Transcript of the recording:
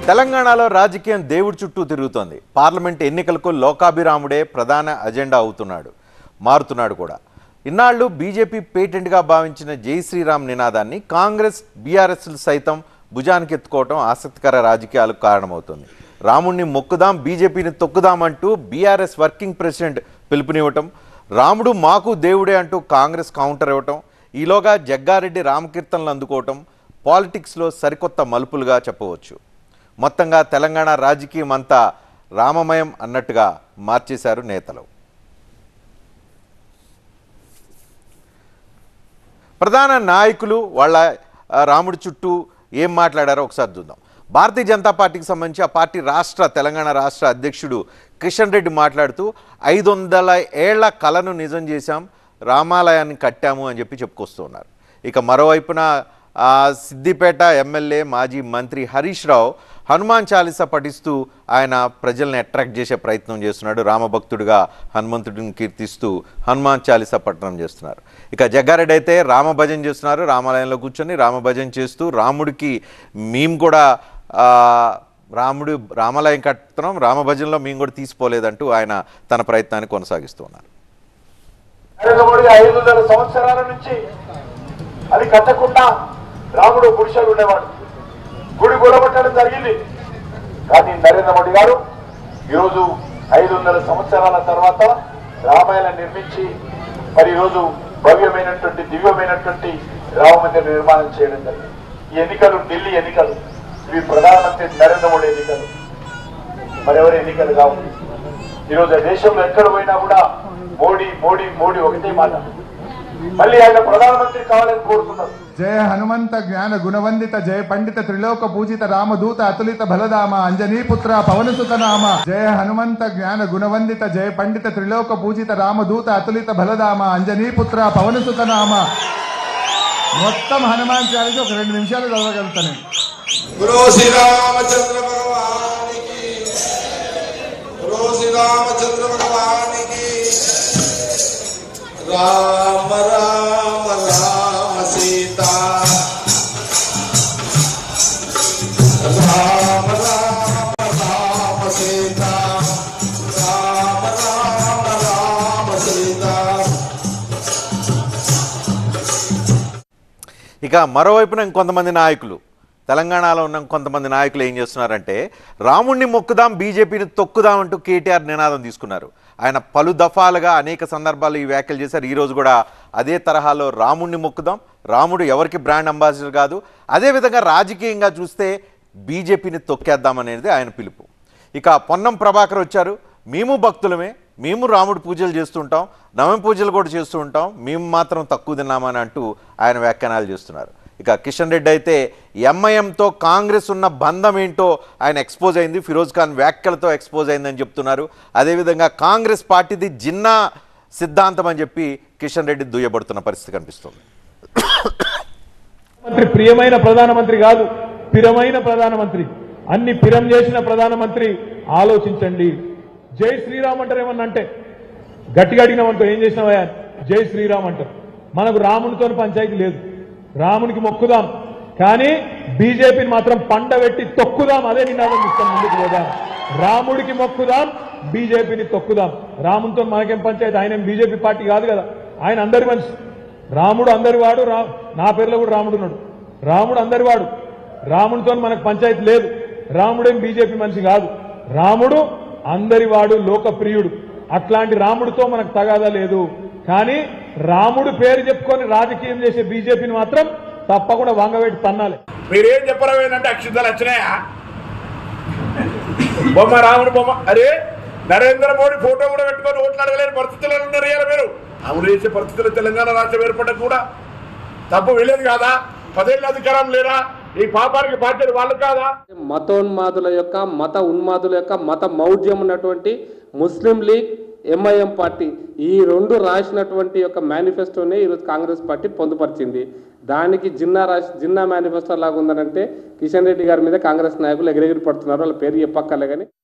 తెలంగాణలో రాజకీయం దేవుడి చుట్టూ తిరుగుతోంది పార్లమెంట్ ఎన్నికలకు లోకాభిరాముడే ప్రధాన అజెండా అవుతున్నాడు మారుతున్నాడు కూడా ఇన్నాళ్ళు బీజేపీ పేటెంట్గా భావించిన జై శ్రీరామ్ నినాదాన్ని కాంగ్రెస్ బీఆర్ఎస్లు సైతం భుజానికి ఎత్తుకోవటం ఆసక్తికర రాజకీయాలకు కారణమవుతుంది రాముణ్ణి మొక్కుదాం బీజేపీని తొక్కుదామంటూ బీఆర్ఎస్ వర్కింగ్ ప్రెసిడెంట్ పిలుపునివ్వటం రాముడు మాకు దేవుడే అంటూ కాంగ్రెస్ కౌంటర్ ఇవ్వటం ఈలోగా జగ్గారెడ్డి రామకీర్తనలు అందుకోవటం పాలిటిక్స్లో సరికొత్త మలుపులుగా చెప్పవచ్చు మొత్తంగా తెలంగాణ రాజకీయం అంతా రామమయం అన్నట్టుగా మార్చేశారు నేతలు ప్రధాన నాయకులు వాళ్ళ ఆ, రాముడి చుట్టూ ఏం మాట్లాడారో ఒకసారి చూద్దాం భారతీయ జనతా పార్టీకి సంబంధించి ఆ పార్టీ రాష్ట్ర తెలంగాణ రాష్ట్ర అధ్యక్షుడు కిషన్ రెడ్డి మాట్లాడుతూ ఐదు వందల ఏళ్ల కళను నిజం చేశాం రామాలయాన్ని కట్టాము అని చెప్పి చెప్పుకొస్తున్నారు ఇక మరోవైపున ఆ, సిద్దిపేట ఎమ్మెల్యే మాజీ మంత్రి హరీష్ రావు హనుమాన్ చాలీసా పఠిస్తూ ఆయన ప్రజల్ని అట్రాక్ట్ చేసే ప్రయత్నం చేస్తున్నాడు రామభక్తుడిగా హనుమంతుడిని కీర్తిస్తూ హనుమాన్ చాలీసా పఠనం చేస్తున్నారు ఇక జగ్గారెడ్డి అయితే రామ భజన చేస్తున్నారు రామాలయంలో కూర్చొని రామ భజన చేస్తూ రాముడికి మేము కూడా ఆ, రాముడు రామాలయం కట్టుతున్నాం రామ భజనలో మేము కూడా తీసిపోలేదంటూ ఆయన తన ప్రయత్నాన్ని కొనసాగిస్తూ ఉన్నారు నరేంద్ర మోడీ ఐదు వందల సంవత్సరాల నుంచి అది కట్టకుండా రాముడు గుడిసెలు ఉండేవాడు గుడి కూలగొట్టడం జరిగింది కానీ నరేంద్ర మోడీ గారు ఈరోజు ఐదు వందల సంవత్సరాల తర్వాత రామాయణం నిర్మించి మరి ఈరోజు భవ్యమైనటువంటి దివ్యమైనటువంటి రామ మందిర నిర్మాణం చేయడం జరిగింది ఈ ఎన్నికలు ఢిల్లీ ఎన్నికలు ఇవి ప్రధానమంత్రి నరేంద్ర మోడీ ఎన్నికలు మరెవరి ఎన్నికలు కావు ఈరోజు దేశంలో ఎక్కడ పోయినా కూడా మోడీ మోడీ మోడీ ఒకటే మాట మళ్ళీ ఆయన ప్రధానమంత్రి కావాలని కోరుతున్నారు జయ హనుమంత జ్ఞాన గుణవందిత జయ పండిత త్రిలోక పూజిత రామదూత అతులిత బలదామ అంజనీపుత్ర పవనసుత నామ జయ హనుమంత జ్ఞాన గుణవందిత జయ పండిత త్రిలోక పూజిత రామదూత అతులిత బలదామ అంజనీపుత్ర పవనసుత నామ మొత్తం హనుమాన్ చాలీస ఒక రెండు నిమిషాలు చదవగలుగుతాను గురు శ్రీ రామచంద్ర భగవానికి గురు శ్రీ రామచంద్ర భగవానికి రామ రామ రామ సీత రామ రామ రామ సీత రామ రామ రామ సీత ఇక మరోవైపున ఇంకొంతమంది నాయకులు తెలంగాణలో ఉన్న కొంతమంది నాయకులు ఏం చేస్తున్నారంటే రాముణ్ణి మొక్కుదాం బీజేపీని తొక్కుదాం అంటూ కేటీఆర్ నినాదం తీసుకున్నారు ఆయన పలు దఫాలుగా అనేక సందర్భాల్లో ఈ వ్యాఖ్యలు చేశారు ఈ రోజు కూడా అదే తరహాలో రాముణ్ణి మొక్కుదాం రాముడు ఎవరికి బ్రాండ్ అంబాసిడర్ కాదు అదేవిధంగా రాజకీయంగా చూస్తే బీజేపీని తొక్కేద్దాం అనేది ఆయన పిలుపు ఇక పొన్నం ప్రభాకర్ వచ్చారు మేము భక్తులమే మేము రాముడి పూజలు చేస్తుంటాం నవమి పూజలు కూడా చేస్తూ ఉంటాం మేము మాత్రం తక్కువ తిన్నామని అంటూ ఆయన వ్యాఖ్యానాలు చేస్తున్నారు ఇక కిషన్ రెడ్డి అయితే ఎంఐఎంతో కాంగ్రెస్ ఉన్న బంధం ఏంటో ఆయన ఎక్స్పోజ్ అయింది ఫిరోజ్ ఖాన్ వ్యాఖ్యలతో ఎక్స్పోజ్ అయిందని చెప్తున్నారు అదేవిధంగా కాంగ్రెస్ పార్టీది జిన్నా సిద్ధాంతం అని చెప్పి కిషన్ రెడ్డి దుయ్యబడుతున్న పరిస్థితి కనిపిస్తుంది మంత్రి ప్రియమైన ప్రధానమంత్రి కాదు పిరమైన ప్రధానమంత్రి అన్ని పిరం చేసిన ప్రధానమంత్రి ఆలోచించండి జై శ్రీరామ్ అంటారు ఏమన్నా అంటే గట్టిగా అడిగినామంటారు ఏం చేసినావా జై శ్రీరామ్ అంటారు మనకు రామునితో పంచాయతీ లేదు రామునికి మొక్కుదాం కానీ బీజేపీని మాత్రం పండబెట్టి తొక్కుదాం అదే నినాదం ఇస్తాం ముందుకు పోదాం రాముడికి మొక్కుదాం బీజేపీని తొక్కుదాం రామునితో మనకేం పంచాయతీ ఆయన బీజేపీ పార్టీ కాదు కదా ఆయన అందరి మనిషి రాముడు అందరి వాడు రా నా పేరులో కూడా రాముడు ఉన్నాడు రాముడు అందరి వాడు రాముడితో మనకు పంచాయతీ లేదు రాముడేం బీజేపీ మనిషి కాదు రాముడు అందరి వాడు లోకప్రియుడు అట్లాంటి రాముడితో మనకు తగాదా లేదు కానీ రాముడు పేరు చెప్పుకొని రాజకీయం చేసే బీజేపీని మాత్రం తప్పకుండా వంగవేటి తన్నాలి మీరేం చెప్పడం ఏంటంటే అక్షింతలు వచ్చినాయా బొమ్మ రాముడు బొమ్మ అరే నరేంద్ర మోడీ ఫోటో కూడా పెట్టుకొని ఓట్లు అడగలేని పరిస్థితుల్లో ఉన్నారు ఇవాళ మీరు అమలు చేసే పరిస్థితులు తెలంగాణ రాష్ట్రం ఏర్పడక కూడా తప్పు వీలేదు కాదా పదేళ్ళ అధికారం లేరా ఈ పాపానికి బాధ్యత వాళ్ళు కాదా మతోన్మాదుల యొక్క మత ఉన్మాదుల యొక్క మత మౌఢ్యం ఉన్నటువంటి ముస్లిం లీగ్ ఎంఐఎం పార్టీ ఈ రెండు రాసినటువంటి యొక్క మేనిఫెస్టోనే ఈరోజు కాంగ్రెస్ పార్టీ పొందుపరిచింది దానికి జిన్నా రాసి జిన్నా మేనిఫెస్టో లాగా ఉందనంటే కిషన్ రెడ్డి గారి మీద కాంగ్రెస్ నాయకులు ఎగిరెగిరి పడుతున్నారు వాళ్ళ పేరు చెప్పక్కర్లే కానీ